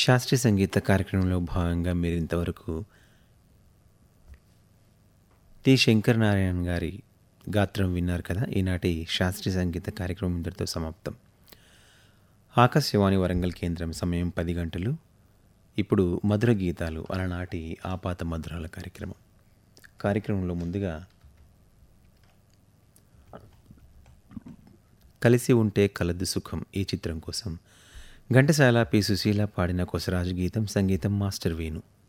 శాస్త్రీయ సంగీత కార్యక్రమంలో భాగంగా మీరు ఇంతవరకు టి శంకర్ నారాయణ గారి గాత్రం విన్నారు కదా ఈనాటి శాస్త్రీయ సంగీత కార్యక్రమం ఇంతటితో సమాప్తం ఆకాశవాణి వరంగల్ కేంద్రం సమయం పది గంటలు ఇప్పుడు మధుర గీతాలు అలనాటి ఆపాత మధురాల కార్యక్రమం కార్యక్రమంలో ముందుగా కలిసి ఉంటే కలదు సుఖం ఈ చిత్రం కోసం ఘంటసాల పి సుశీల పాడిన కొసరాజు గీతం సంగీతం మాస్టర్ వేణు